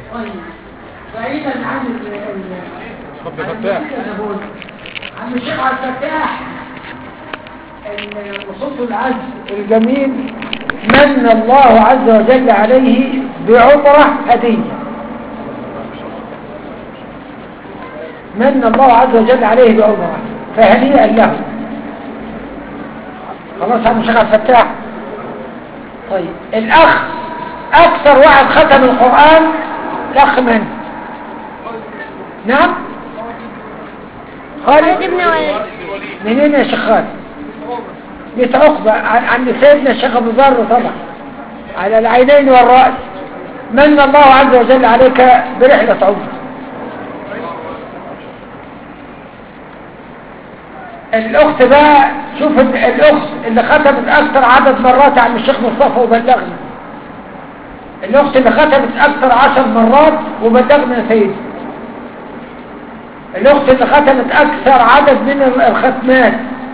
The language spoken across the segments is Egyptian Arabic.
طيب بعيدا عن ال ال خط عن فتاح. الموسيقى أنا بقول. عن الشيخ عبد الفتاح الخصوص العز الجميل من الله عز وجل عليه بعمرة هدية من الله عز وجل عليه بعمرة فهنيئا له خلاص عم الشيخ عبد الفتاح طيب الأخ أكثر واحد ختم القرآن الأخ من نعم خالد ابن ولد منين يا شيخ خالد بيت عقبة عن عن سيدنا الشيخ ابو ذر طبعا على العينين والرأس من الله عز وجل عليك برحلة عمر الأخت بقى شوف ال- الأخت اللي ختمت أكثر عدد مرات عن الشيخ مصطفى وبلغنا الأخت اللي ختمت أكثر عشر مرات وبلغنا يا سيدي الأخت اللي ختمت أكثر عدد من ال- الختمات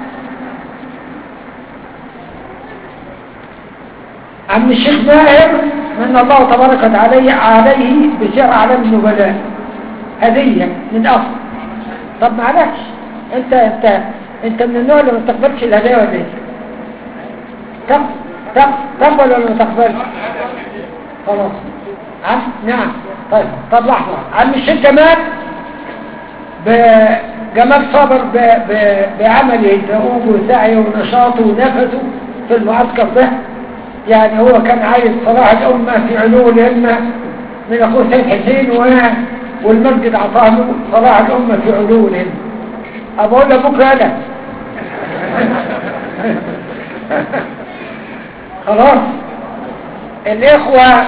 عم الشيخ ماهر من الله تبارك وتعالى عليه بسعر أعلام النبلاء هدية من أخ طب معلش انت انت انت من النوع اللي ما تقبلش الهدايا ولا ايه تق- تق- تقبل ولا ما تقبلش خلاص عم نعم طيب طب لحظة عم الشيخ جمال ب- جمال صبر ب- ب- بعمله دؤوبه وسعيه ونشاطه ونفسه في المعسكر ده يعني هو كان عايز صلاح الأمة في علو الهمة من أخوه سيد حسين و... والمسجد أعطاه له صلاح الأمة في علو الهمة أقول له بكرة أنا خلاص الإخوة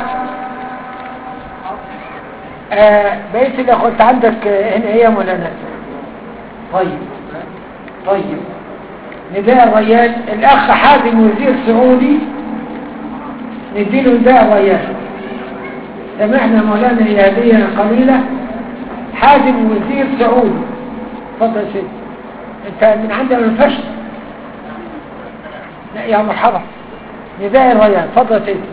آه بقيت الأخوة أنت عندك آه، هنا هي ولا لا طيب طيب نداء الريان الأخ حازم وزير سعودي نديله نداء الريان سمعنا مولانا هي هدية قليلة حازم وزير سعودي اتفضل يا سيدي انت من عندنا من فشل لا يا مرحبا نداء الريان اتفضل يا سيدي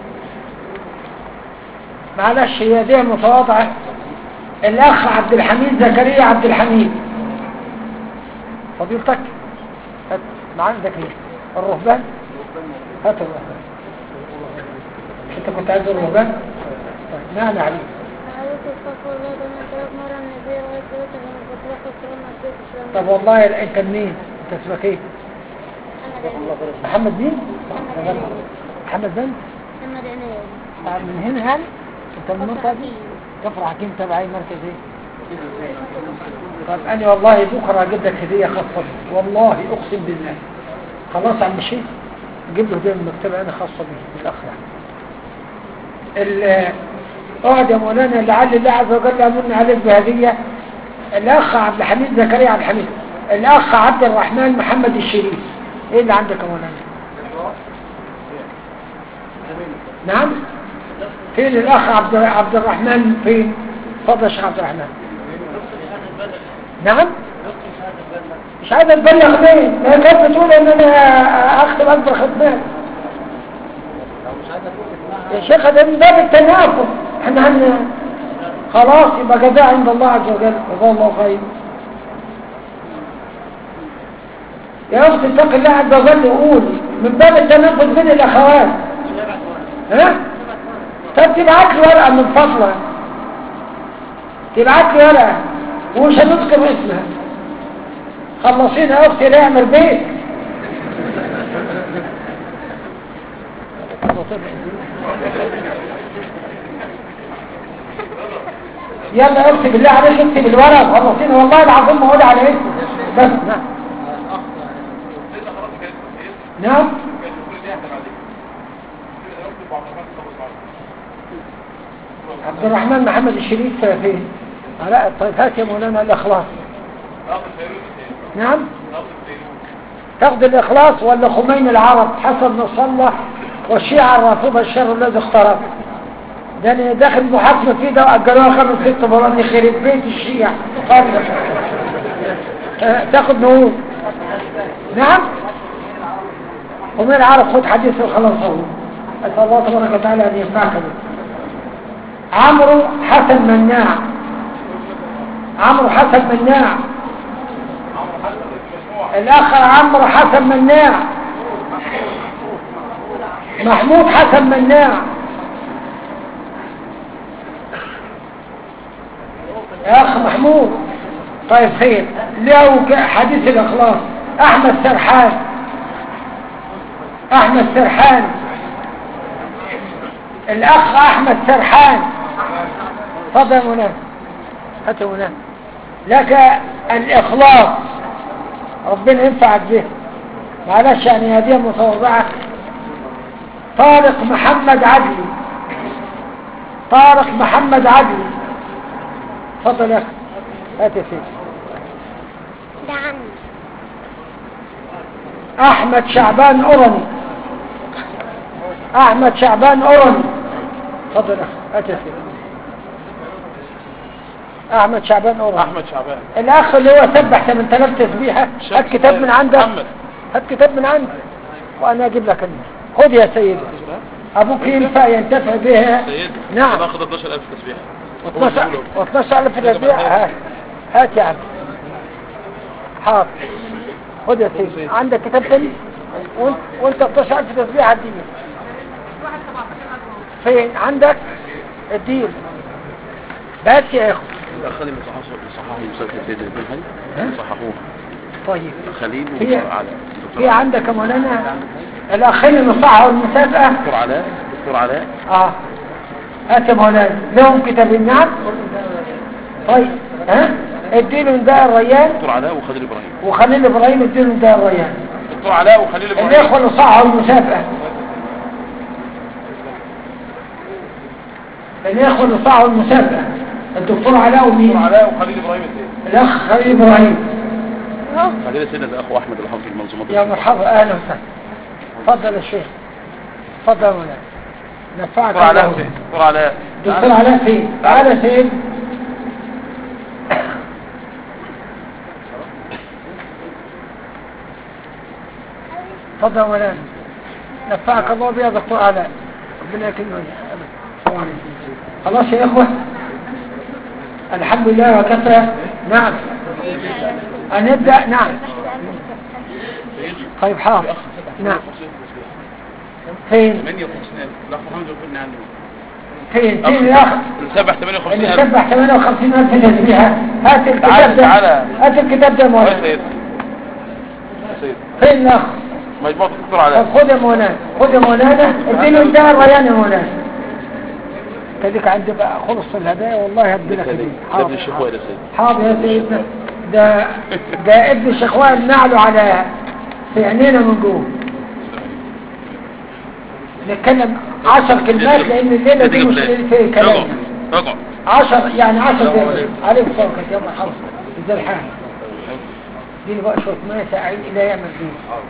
معلش هي هدية متواضعة الأخ عبد الحميد زكريا عبد الحميد فضيلتك هات ما عندك ايه الرهبان هات الرهبان انت كنت عايز الرهبان طيب نعم يا حبيبي عليك استغفر الله ده من ثلاث مرة من النبي لغاية دلوقتي أنا بطلق الكلام على البيت الإسلامي طب والله انت منين انت اسمك ايه محمد عناية محمد مين محمد بن محمد عناية آه، من هنا يعني انت من المنطقه دي كفر حكيم تبع اي مركز ايه طب انا والله بكره اجيب لك هديه خاصه بي والله اقسم بالله خلاص يا عم الشيخ اجيب له هديه من المكتبه انا خاصه بيه بالاخ يعني ال- اقعد يا مولانا لعل الله عز وجل يمن عليك بهديه الاخ عبد الحميد زكريا عبد الحميد الاخ عبد الرحمن محمد الشريف ايه اللي عندك يا مولانا نعم فين الاخ عبد عبد الرحمن فين اتفضل يا شيخ عبد الرحمن نعم مش عايز اتبلغ ليه ما هي كانت بتقول ان انا اختم اكبر خدمات يا شيخ ده من باب التنافس احنا هن خلاص يبقى جزاء عند الله عز وجل جزاه الله خير يا اخت اتق الله عز وجل وقول من باب التنافس بين الاخوات ها طب تبعت لي ورقه من فضلك تبعت لي ورقه ومش هنذكر اسمها خلصينا يا اختي لا يعمل بيت يلا يا اختي بالله عليك اكتب الورق خلصينا والله العظيم ما اقول على اسمه بس نعم نعم عبد الرحمن محمد الشريف فين لا طيب هات يا مولانا الاخلاص نعم تاخد الاخلاص ولا خمين العرب حسب نصر الله والشيعة الرافضة الشر الذي اخترق ده انا داخل محاكمة فيه ده واجلوها خمس ست مرات يخرب بيت الشيعة قال تاخد نقود نعم خمين العرب خد حديث الخلاص اهو اسال الله تبارك وتعالى ان ينفعك به عمرو حسن مناع عمرو حسن مناع الاخر عمرو حسن مناع محمود حسن مناع يا اخ محمود طيب خير لو ك- حديث الاخلاص احمد سرحان احمد سرحان الاخ احمد سرحان تفضل يا منى هات يا منى لك الاخلاص ربنا ينفعك به معلش يعني هديه متواضعه طارق محمد عدلي طارق محمد عدلي تفضل يا اخي هات يا سيدي ده عمي احمد شعبان اورني احمد شعبان اورني تفضل يا اخي هات يا سيدي احمد شعبان اورني احمد شعبان الاخ اللي هو سبح 8000 تسبيحه شيخ هات كتاب من عندك محمد. هات كتاب من عندك وانا اجيب لك انت خد يا سيدي ابوك ينفع ينتفع بها سيد نعم. باخد 12000 تسبيح و12 12000 تسبيحه هات هات يا عم حاضر خد يا سيدي عندك كتاب تاني وانت وانت 12000 تسبيحه هديه فين عندك اديه بس يا اخو خليل صححوا صححوا مسلسل سيدنا ابن ها؟ حي صححوه طيب خليل في وعلى في عندك يا مولانا الاخين اللي صحوا المسابقه دكتور علاء دكتور علاء اه هات يا مولانا لهم كتابين نعم طيب ها اديله نداء الريان دكتور علاء وخليل ابراهيم وخليل ابراهيم اديله نداء الريان دكتور علاء وخليل ابراهيم الاخوه اللي صحوا المسابقه الاخوه اللي صحوا المسابقه الدكتور علاء دكتور ومين علاء وخليل ابراهيم الثاني الاخ خليل ابراهيم خليل سيدنا ده اخو احمد اللي حافظ المنظومات يا مرحبا اهلا وسهلا اتفضل يا شيخ اتفضل يا مولانا نفعك دكتور علاء الله فين دكتور علاء دكتور علاء فين تعالى يا سيد تفضل يا مولانا نفعك الله بيها دكتور علاء ربنا يكرمك السلام عليكم. خلاص يا اخوه الحمد لله وكفى نعم هنبدا نعم طيب حاضر نعم فين 58 لا محمد قلنا عنه فين فين يا اخ نسبح اللي 58000 سبح 58 ألف تسبيحة هات الكتاب تعال- ده تعال. هات الكتاب ده يا يا مولانا سيد يا سيد فين الأخ مجموعة دكتور طب علاء خد يا مولانا خد يا مولانا اديله انتهى الريان يا مولانا كذلك عندي بقى خلص الهدايا والله هدي لك ده هدية. ابن الشيخ وائل يا سيد حاضر يا سيدنا ده ده ابن الشيخ وائل نعله على في عينينا من جوه نتكلم عشر كلمات لان الليله دي مش ليله كلام رجع عشر يعني عشر دقايق عليك صوتك يا مرحبا ازاي الحال دي بقى شويه ميه ساعين الى يعمل دي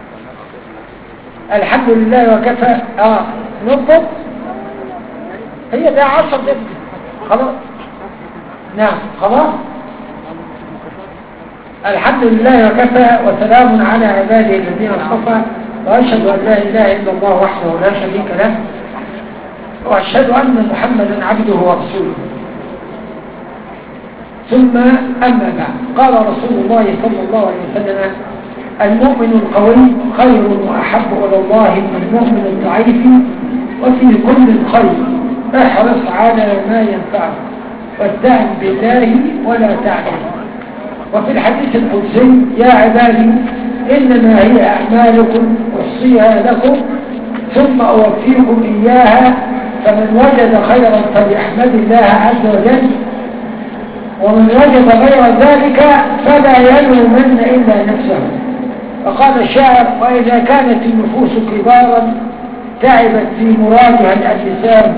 الحمد لله وكفى اه نضبط هي ده عشر دقايق خلاص نعم خلاص الحمد لله وكفى وسلام على عباده الذين اصطفى واشهد ان لا اله الا الله وحده لا شريك له واشهد ان محمدا عبده ورسوله ثم أما بعد قال رسول الله صلى الله عليه وسلم المؤمن القوي خير وأحب إلى الله من المؤمن الضعيف وفي كل خير احرص على ما ينفعك واستعن بالله ولا تعجل وفي الحديث القدسي يا عبادي إنما هي أعمالكم أحصيها لكم ثم أوفيكم إياها فمن وجد خيرا فليحمد الله عز وجل ومن وجد غير ذلك فلا يلومن إلا نفسه وقال الشاعر وإذا كانت النفوس كبارا تعبت في مرادها الأجسام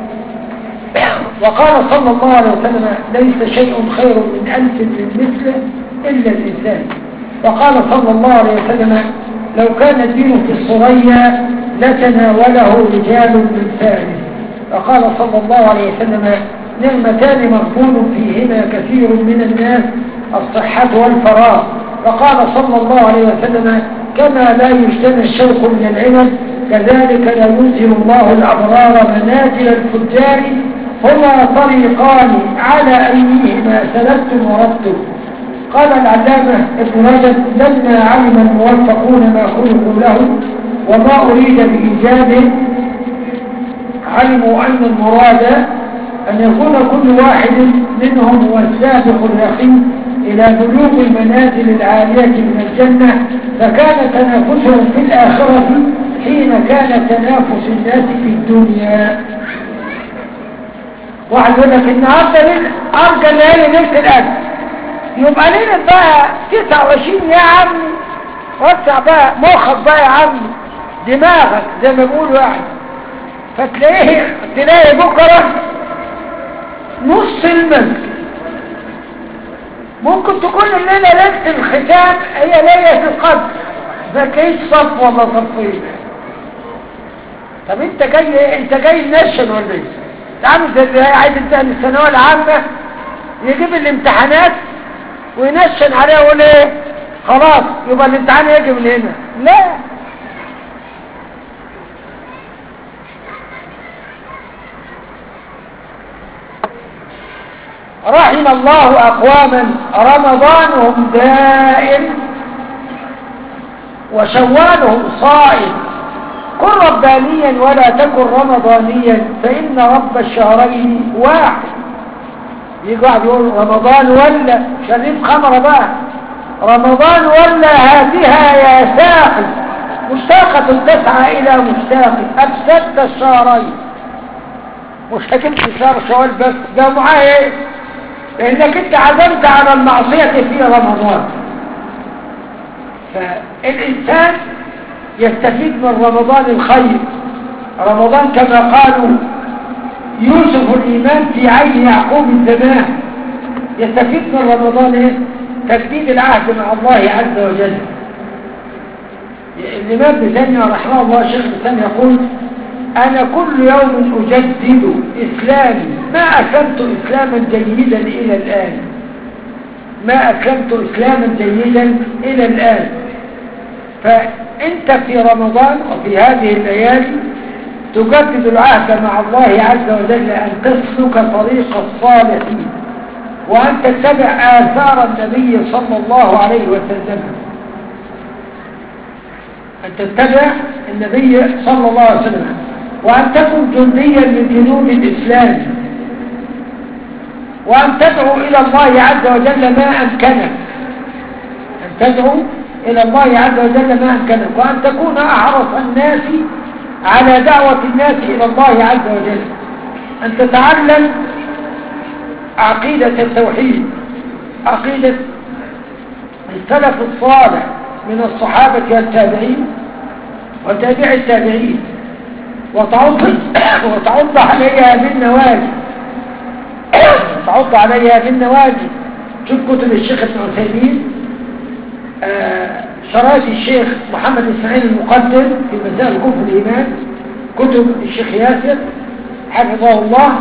وقال صلى الله عليه وسلم ليس شيء خير من ألف من مثله إلا الإنسان وقال صلى الله عليه وسلم لو كان الدين في الصريا لتناوله رجال من فارس وقال صلى الله عليه وسلم نعمتان مغبون فيهما كثير من الناس الصحة والفراغ وقال صلى الله عليه وسلم كما لا يجتنى الشوق من العنب كذلك لا ينزل الله الأبرار منازل الفجار هما طريقان على أيهما سلكتم وربتم قال العلامة ابن رجب لما علم الموفقون ما خلقوا له وما أريد بإيجاده علموا أن المراد أن يكون كل واحد منهم هو السابق اليقين إلى بلوغ المنازل العالية من الجنة فكان تنافسهم في الآخرة حين كان تنافس الناس في الدنيا واحد يقول لك النهارده ليل ارجى الليالي ليله الاجل يبقى ليله بقى 29 يا عمي وسع بقى مخك بقى يا عمي دماغك زي ما بيقولوا يعني فتلاقيه تلاقي بكره نص المسجد ممكن تكون الليله ليله الختام هي ليله القدر ما تلاقيش صف ولا صفين طب انت جاي انت جاي نشن ولا ايه عامل زي اللي عايز ينتهي من الثانويه العامه يجيب الامتحانات وينشن عليها ويقول ايه خلاص يبقى الامتحان يجي من هنا لا رحم الله اقواما رمضانهم دائم وشوالهم صائم كن ربانيا ولا تكن رمضانيا فإن رب الشهرين واحد يجي واحد يقول رمضان ولا شريف خمرة بقى رمضان ولا هاتها يا ساقي مشتاقة تسعى إلى مشتاق أفسدت الشهرين مش هتمشي شهر شوال بس ده معاه ايه لأنك انت عزمت على المعصية في رمضان فالإنسان يستفيد من رمضان الخير رمضان كما قالوا يوسف الإيمان في عين يعقوب الزمان يستفيد من رمضان ايه تجديد العهد مع الله عز وجل الإمام بن رحمه الله شيخ الإسلام يقول أنا كل يوم أجدد إسلامي ما أسلمت إسلاما جيدا إلى الآن ما أسلمت إسلاما جيدا إلى الآن فأنت في رمضان وفي هذه الليالي تجدد العهد مع الله عز وجل أن تسلك طريق الصالحين وأن تتبع آثار النبي صلى الله عليه وسلم أن تتبع النبي صلى الله عليه وسلم وأن تكن جنديا من جنود الإسلام وأن تدعو إلى الله عز وجل ما أمكنك أن تدعو إلى الله عز وجل ما أمكنك وأن تكون أحرص الناس على دعوة الناس إلى الله عز وجل أن تتعلم عقيدة التوحيد عقيدة السلف الصالح من الصحابة والتابعين وتابع التابعين وتعض وتعض عليها بالنواجذ تعض عليها بالنواجذ شوف كتب الشيخ ابن عثيمين آه شرائط الشيخ محمد اسماعيل المقدم في مسائل كفر الإيمان كتب الشيخ ياسر حفظه الله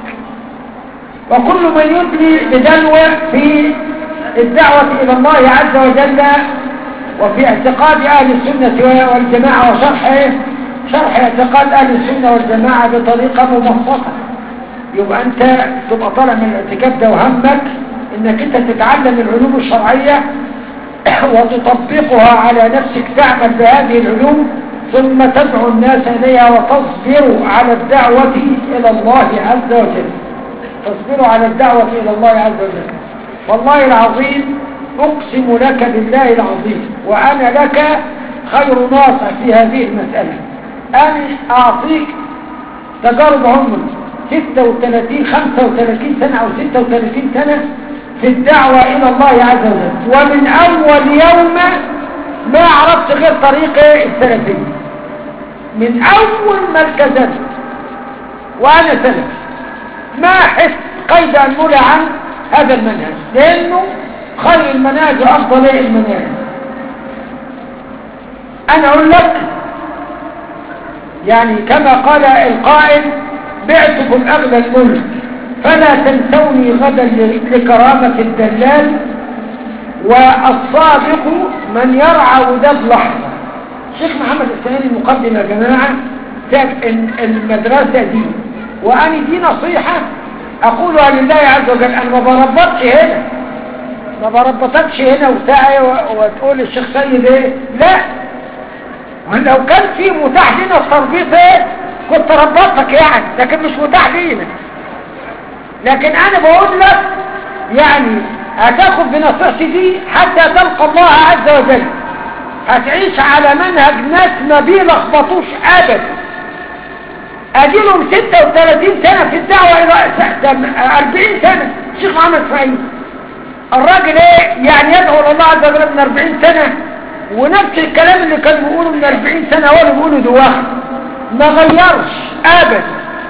وكل من يدلي بدلوة في الدعوة إلى الله عز وجل وفي اعتقاد أهل السنة والجماعة وشرح شرح اعتقاد أهل السنة والجماعة بطريقة مبسطة يبقى أنت تبقى طالع من الاعتكاف ده وهمك انك انت تتعلم العلوم الشرعية وتطبقها على نفسك تعمل بهذه العلوم ثم تدعو الناس إليها وتصبر على الدعوة إلى الله عز وجل تصبر على الدعوة إلى الله عز وجل والله العظيم أقسم لك بالله العظيم وأنا لك خير ناصح في هذه المسألة أنا أعطيك تجارب عمر 36 35 سنة أو 36 سنة في الدعوة إلى الله عز وجل ومن أول يوم ما عرفت غير طريق السلفية من أول ما التزمت وأنا سلف ما أحس قيد أنمل عن هذا المنهج لأنه خير المناهج وأفضل المناهج أنا أقول لك يعني كما قال القائل بعتكم أغلى الملك فلا تنسوني غدا لكرامة الدلال والصادق من يرعى وداد لحظة الشيخ محمد السناني المقدم يا جماعة كان المدرسة دي وأنا دي نصيحة أقولها لله عز وجل أنا ما بربطش هنا ما بربطكش هنا وتعي وتقول الشيخ سيد ايه لا لو كان في متاح لنا التربيط ايه كنت ربطتك يعني لكن مش متاح لينا لكن انا بقول لك يعني هتاخد بنصيحتي دي حتى تلقى الله عز وجل هتعيش على منهج ناس ما بيلخبطوش ابدا اديلهم 36 سنة في الدعوة الى 40 سنة الشيخ محمد اسماعيل الراجل ايه يعني يدعو لله عز وجل من 40 سنة ونفس الكلام اللي كان بيقوله من 40 سنة هو اللي بيقوله دلوقتي ما غيرش ابدا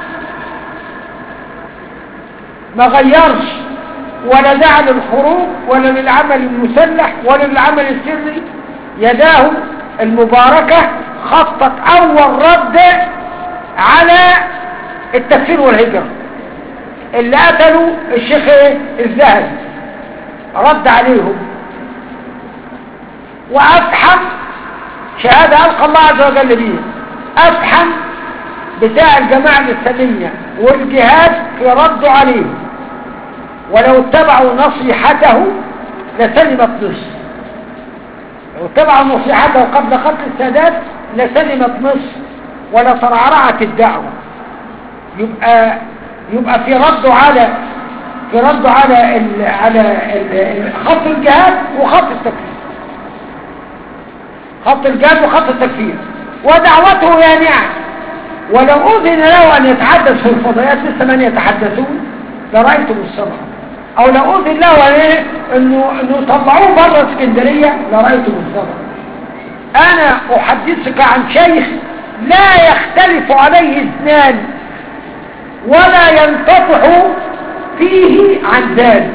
ما غيرش ولا دعا للحروب ولا للعمل المسلح ولا للعمل السري يداه المباركة خطت اول رد على التكفير والهجرة اللي قتلوا الشيخ ايه الذهبي رد عليهم وافحم شهادة ألقى الله عز وجل بيها افحم بتاع الجماعة الإسلامية والجهاد في رد عليه ولو اتبعوا نصيحته لسلمت مصر لو اتبعوا نصيحته قبل قتل السادات لسلمت مصر ولا ترعرعت الدعوة يبقى يبقى في رد على في رد على ال على ال خط الجهاد وخط التكفير خط الجهاد وخط التكفير ودعوته يانعه ولو أذن له أن يتحدث في الفضائيات لسه من يتحدثون لرأيتم السمع أو لو أذن له إيه؟ إنه, إنه طلعوه بره اسكندرية لرأيتم السمع أنا أحدثك عن شيخ لا يختلف عليه اثنان ولا ينتفع فيه عن ذلك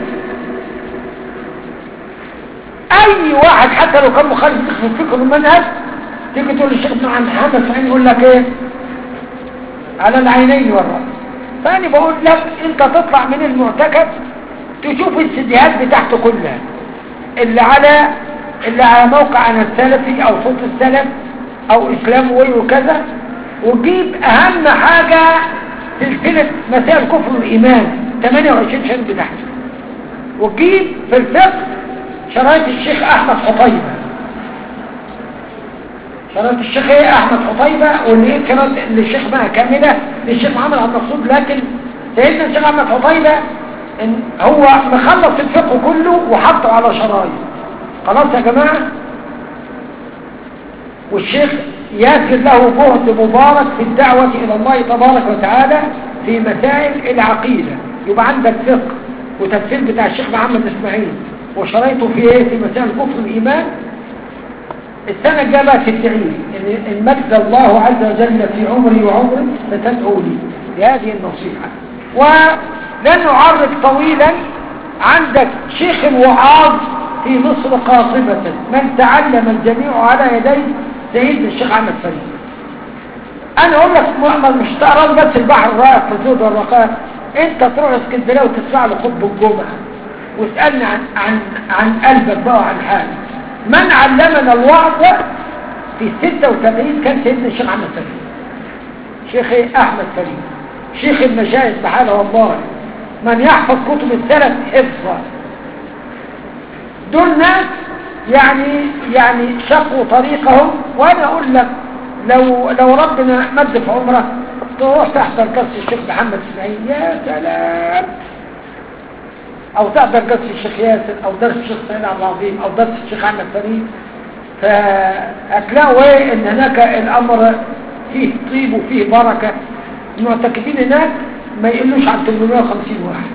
اي واحد حتى لو كان مخالف في الفكر والمنهج تيجي تقول للشيخ ابن عم محمد فعين يقول لك ايه على العينين والرأس فأنا بقول لك انت تطلع من المعتكف تشوف السيديهات بتاعته كلها اللي على اللي على موقع انا السلفي او صوت السلف او اسلام وي وكذا وجيب اهم حاجة سلسلة مسائل كفر الايمان 28 شهر بتاعته وجيب في الفقه شرايط الشيخ احمد حطيبة شرايط الشيخ ايه احمد حطيبة واللي ايه كانت للشيخ بقى كاملة للشيخ محمد عبد المقصود لكن سيدنا الشيخ احمد حطيبة إن هو مخلص الفقه كله وحطه على شرايط خلاص يا جماعة والشيخ ياسر له جهد مبارك في الدعوة إلى الله تبارك وتعالى في مسائل العقيدة يبقى عندك فقه وتفسير بتاع الشيخ محمد اسماعيل وشرايطه في ايه في مسائل كفر الإيمان السنة الجاية بقى تدعي ان إن مجد الله عز وجل في عمري وعمري فتدعو لي بهذه النصيحة ولن نعرض طويلا عندك شيخ الوعاظ في مصر قاطبة من تعلم الجميع على يدي سيد الشيخ عمد فريد انا اقول لك مؤمن مش تقرا بس البحر الرائق في الزود والرقاء انت تروح اسكندريه وتسمع له خطبه الجمعه واسالني عن عن عن قلبك بقى وعن حالك من علمنا الوعظ في 86 كان سيدنا الشيخ عمد فريد شيخ إيه؟ احمد فريد شيخ المشايخ تعالى والله من يحفظ كتب السلف حفظا دول ناس يعني يعني شقوا طريقهم وانا اقول لك لو لو ربنا مد في عمرك تروح تحضر درس الشيخ محمد اسماعيل يا سلام او تحضر درس الشيخ ياسر او درس الشيخ سعيد عبد العظيم او درس الشيخ احمد فريد فهتلاقوا ايه ان هناك الامر فيه طيب وفيه بركه المعتكفين هناك ما يقلوش عن 850 واحد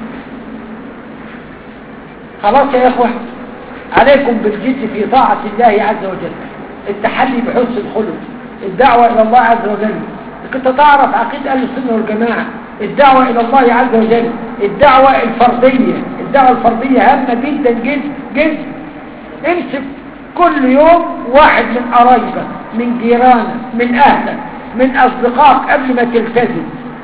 خلاص يا اخوه عليكم بالجد في طاعة الله عز وجل التحلي بحسن الخلق الدعوة إلى الله عز وجل كنت تعرف عقيدة أهل السنة والجماعة الدعوة إلى الله عز وجل الدعوة الفردية الدعوة الفردية هامة جدا جدا جدا امسك كل يوم واحد من قرايبك من جيرانك من أهلك من أصدقائك قبل ما تلتزم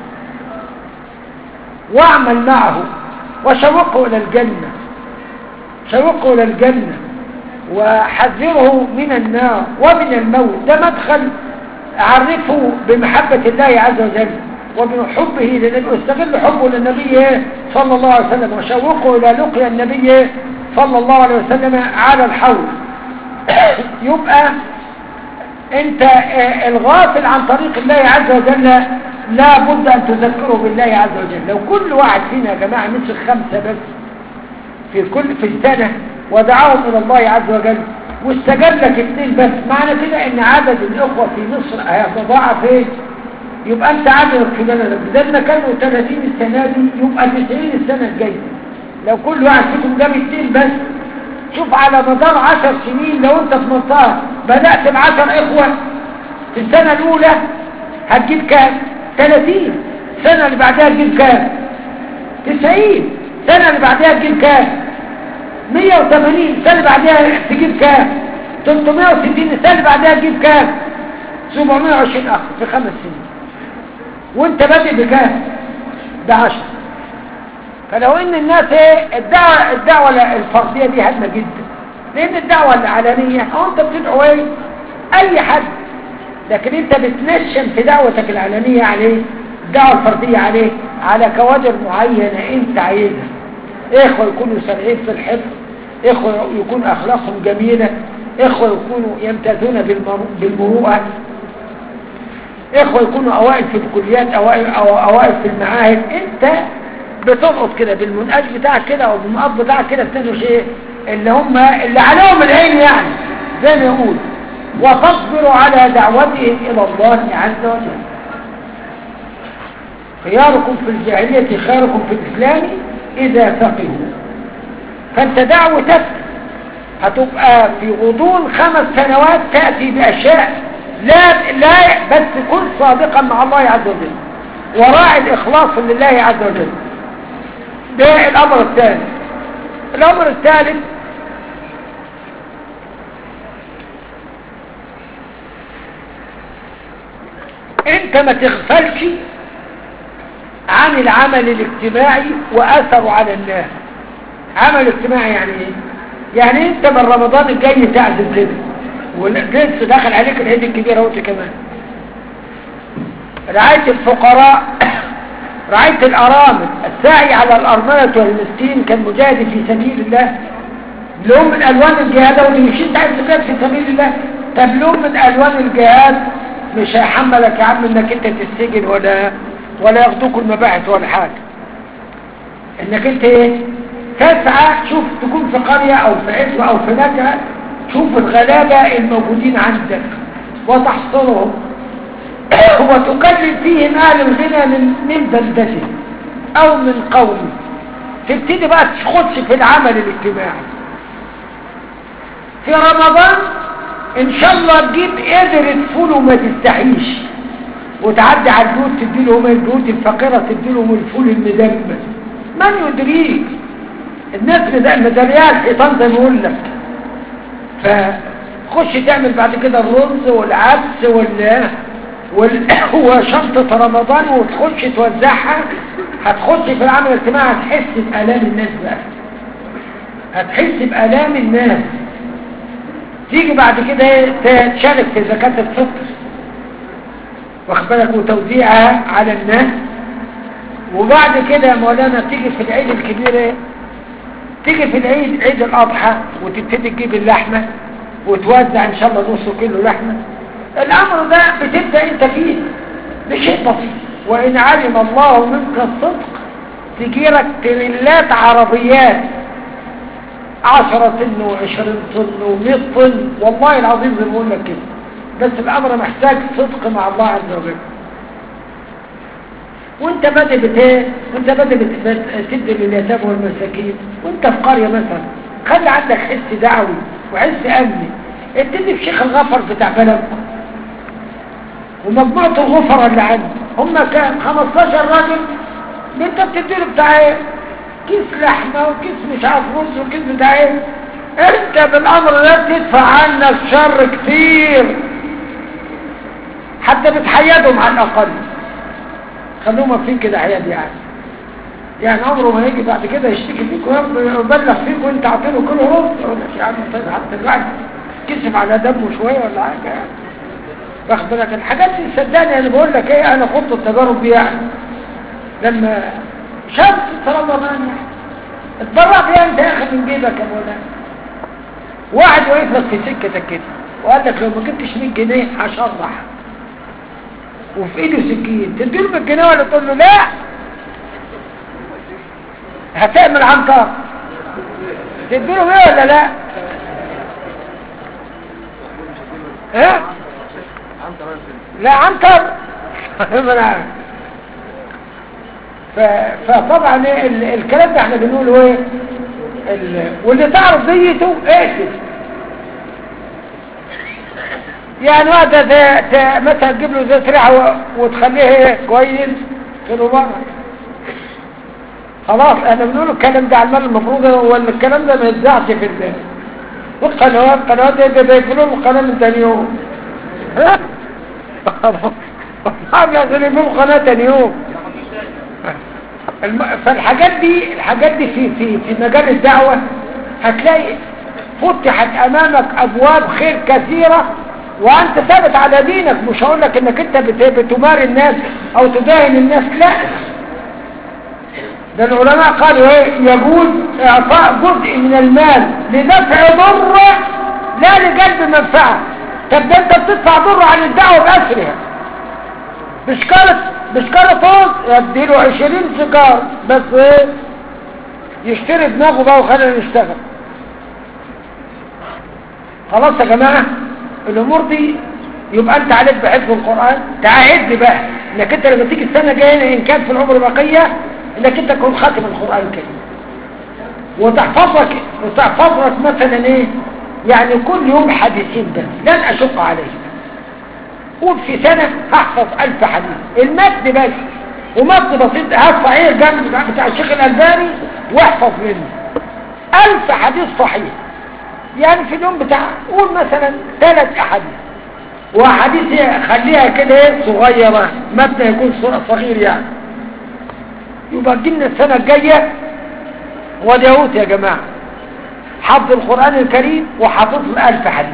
واعمل معه وشوقه إلى الجنة شوقه إلى الجنة وحذره من النار ومن الموت ده مدخل عرفه بمحبة الله عز وجل ومن حبه للنبي واستغل حبه للنبي إيه؟ صلى الله عليه وسلم وشوقه إلى لقيا النبي إيه؟ صلى الله عليه وسلم على الحوض يبقى انت آه، الغافل عن طريق الله عز وجل لا بد ان تذكره بالله عز وجل لو كل واحد فينا يا جماعة مسك خمسة بس في كل في السنة ودعاهم الى الله عز وجل واستجاب لك اثنين بس معنى كده ان عدد الاخوة في مصر هيتضاعف ايه يبقى انت عددك في بلدك بدل ما كانوا 30 السنة دي يبقى 90 السنة الجاية لو كل واحد فيكم جاب اثنين بس شوف على مدار عشر سنين لو انت في منطقة بدأت بعشر اخوة في السنة الاولى هتجيب كام 30 السنة اللي بعدها تجيب كام 90 السنة اللي بعدها تجيب كام 180 السنة اللي بعدها تجيب كام 360 السنة اللي بعدها تجيب كام 720 اخ في خمس سنين وانت بادئ بكام بعشر فلو ان الناس ايه الدعوة, الدعوة الفردية دي هدمة جدا لان الدعوة العلنية او انت بتدعو ايه اي حد لكن انت بتنشن في دعوتك العلنية عليه الدعوة الفردية عليه على كوادر معينة انت عايزها اخوة يكونوا سريعين في الحفظ اخوة يكون اخلاقهم جميلة اخوة يكونوا يمتازون بالمرو- بالمروءة اخوة يكونوا اوائل في الكليات اوائل او اوائل في المعاهد انت بتلقط كده بالمنقاش بتاعك كده او بالمقاب بتاعك كده بتنوش ايه اللي هم اللي عليهم العين يعني زي ما يقول وتصبر على دعوتهم الى الله عز وجل خياركم في الجاهلية خياركم في الإسلام إذا فقهوا فأنت دعوتك هتبقى في غضون خمس سنوات تأتي بأشياء لا لا بس كن صادقا مع الله عز وجل وراعي الإخلاص لله عز وجل ده الأمر الثاني الأمر الثالث انت ما تغفلش عن العمل الاجتماعي وأثره على الناس عمل اجتماعي يعني ايه يعني انت من رمضان الجاي تعزم كده والجنس داخل عليك العيد الكبير اهوت كمان رعاية الفقراء رعاية الأرامل السعي على الأرملة والمسكين كالمجاهد في سبيل الله لون من ألوان الجهاد واللي مش انت عايز تجاهد في سبيل الله طب لون من ألوان الجهاد مش هيحملك يا عم انك انت تستجن ولا ولا ياخدوك المباحث ولا حاجة انك انت ايه تسعى شوف تكون في قرية او في عزوة او في نجعة شوف الغلابة الموجودين عندك وتحصرهم وتكلم فيهم اهل الغنى من من بلدته او من قومه تبتدي بقى تخش في العمل الاجتماعي في رمضان ان شاء الله تجيب قدرة فول وما تستحيش وتعدي على البيوت تدي لهم البيوت الفقيرة تدي لهم الفول المدمس من يدريك الناس مدريات الحيطان زي ما بقول لك فخش تعمل بعد كده الرز والعدس وال وال... وشنطة رمضان وتخش توزعها هتخش في العمل الاجتماعي هتحس بآلام الناس بقى هتحس بآلام الناس تيجي بعد كده تشارك في زكاة الفطر واخد بالك وتوزيعها على الناس وبعد كده يا مولانا تيجي في العيد الكبير ايه تيجي في العيد عيد الاضحى وتبتدي تجيب اللحمه وتوزع ان شاء الله نص كيلو لحمه الامر ده بتبدا انت فيه بشيء بسيط وان علم الله منك الصدق تجيلك تريلات عربيات عشرة طن وعشرين طن ومئة طن والله العظيم زي ما بقول لك كده بس الامر محتاج صدق مع الله عز وجل وانت بادئ بتايه وانت بادئ تدي لليتامى والمساكين وانت في قريه مثلا خلي عندك حس دعوي وحس امني ابتدي في شيخ الغفر بتاع بلدكم ومجموعه الغفر اللي عندي هم كام 15 راجل انت بتديله بتاع ايه كيس لحمه وكيس مش عارف رز وكيس بتاع ايه انت بالامر ده تدفع عنك شر كتير حتى بتحيدهم على الاقل خلوهم فيك كده حياد يعني يعني عمره ما يجي بعد كده يشتكي فيك ويبلغ فيك وانت عاطيله كل رز يقول لك يا عم طيب حتى الواحد كسب على دمه شويه ولا حاجه يعني واخد بالك الحاجات دي صدقني انا بقول لك ايه انا خدت التجارب دي يعني لما شاب في رمضان يعني اتبرع فيها انت يا اخي من جيبك يا مولانا واحد واقف لك في سكتك كده وقال لك لو ما جبتش 100 جنيه هشرح وفي ايده سكين تديله 100 جنيه ولا تقول له لا هتعمل عنتر تديله ايه ولا لا ها لا عنتر ما أنا عارف. ف- فطبعا إيه ال- الكلام ده احنا بنقوله ايه ال- واللي تعرف ديته اقتل يعني وقت ت- ت- مثلا تجيب له زيت ريحه و- وتخليه ايه كويس كيلو بره خلاص احنا بنقول الكلام ده على المال المفروض ولا الكلام ده ما يتذاعش في ال- والقنوات قنوات ده بيقفلوا له القناه من تاني يوم ها والله عشان يجيبوا قناه تاني يوم الم... فالحاجات دي الحاجات دي في في في مجال الدعوه هتلاقي فتحت امامك ابواب خير كثيره وانت ثابت على دينك مش هقول لك انك انت بت... بتماري الناس او تداهن الناس لا ده العلماء قالوا ايه يجوز اعطاء جزء من المال لدفع ضر لا لجلب منفعه طب ده انت بتدفع ضر عن الدعوه باسرها بشكارة بشكارة فوز يديله عشرين سيجار بس ايه يشتري دماغه بقى وخلينا نشتغل خلاص يا جماعة الامور دي يبقى انت عليك بحفظ القرآن تعهد بقى انك انت لما تيجي السنة الجاية ان كان في العمر بقية انك انت تكون خاتم القرآن الكريم وتحفظ لك وتحفظ لك مثلا ايه يعني كل يوم حديثين بس لن اشق عليك قول في سنة هحفظ ألف حديث المتن بس ومتن بسيط هات صحيح الجنب بتاع- بتاع الشيخ الألباني واحفظ منه ألف حديث صحيح يعني في اليوم بتاع قول مثلا ثلاث أحاديث وأحاديث خليها كده ايه صغيرة متن يكون ص- صغير يعني يبقى جينا السنة الجاية وديهوت يا جماعة حفظ القرآن الكريم وحفظ ألف حديث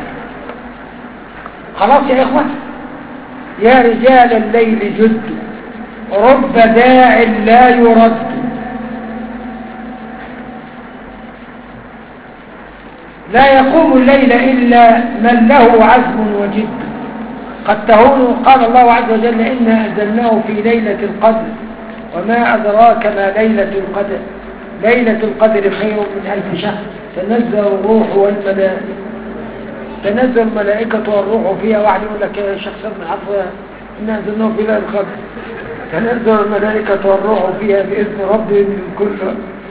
خلاص يا إخوة يا رجال الليل جد رب داع لا يرد لا يقوم الليل إلا من له عزم وجد قد تهون قال الله عز وجل إنا أنزلناه في ليلة القدر وما أدراك ما ليلة القدر ليلة القدر خير من ألف شهر تنزل الروح والملائكة تنزل الملائكة والروح فيها واحد يقول لك يا شيخ سيدنا عفوا إنا أنزلناه في ليلة القدر تنزل الملائكة والروح فيها بإذن ربهم من كل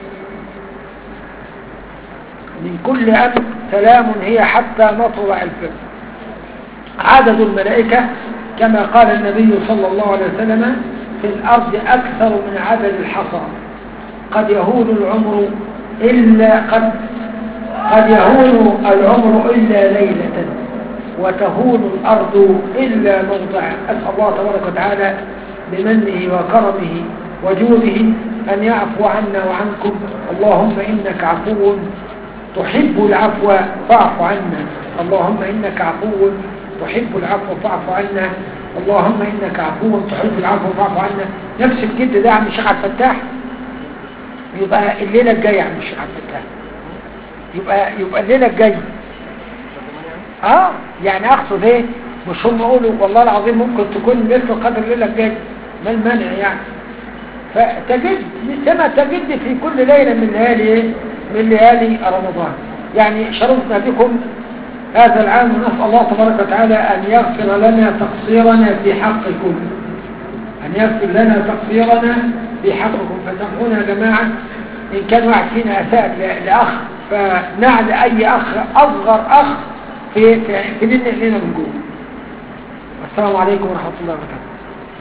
من كل أمر سلام هي حتى مطلع الفجر عدد الملائكة كما قال النبي صلى الله عليه وسلم في الأرض أكثر من عدد الحصى قد يهون العمر إلا قد قد يهون العمر إلا ليلة وتهون الأرض إلا موضع أسأل الله تبارك وتعالى بمنه وكرمه وجوده أن يعفو عنا وعنكم اللهم إنك عفو تحب العفو فاعف عنا اللهم إنك عفو تحب العفو فاعف عنا اللهم إنك عفو تحب العفو فاعف عنا نفس الجد ده يا عم الشيخ عبد الفتاح يبقى الليلة الجاية يا عم الشيخ عبد الفتاح يبقى يبقى الليلة الجاية اه يعني اقصد ايه مش هم يقولوا والله العظيم ممكن تكون مثل قدر الليلة الجاية ما المانع يعني فتجد كما تجد في كل ليلة من ليالي ايه من ليالي رمضان يعني شرفنا بكم هذا العام ونسأل الله تبارك وتعالى أن يغفر لنا تقصيرنا في حقكم أن يغفر لنا تقصيرنا في حقكم فتقولون يا جماعة إن كان واحد فينا أساء ل- لأخ فنعل أي أخ أصغر أخ في في في لنا لنا من جوه السلام عليكم ورحمة الله وبركاته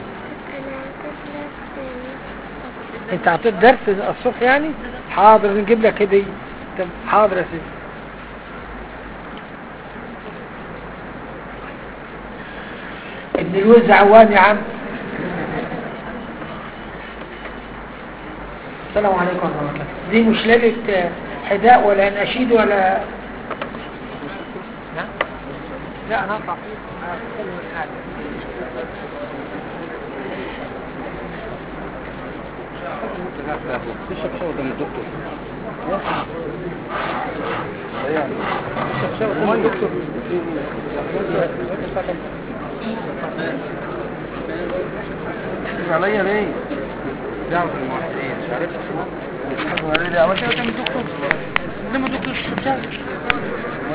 انت عطيت درس الصبح يعني حاضر نجيب لك هدية طب حاضر يا سيدي ابن الوز عوان يا عم السلام عليكم ورحمة الله وبركاته دي مش ليلة حداء ولا نشيد ولا نعم لا انا هطلع هتكلم الحاجة تشرب شاور قدام الدكتور يعني تشرب شاور قدام الدكتور عليا ليه؟ دعوة المعسكرية مش عارف عملت كده قدام الدكتور لما الدكتور تشرب شاور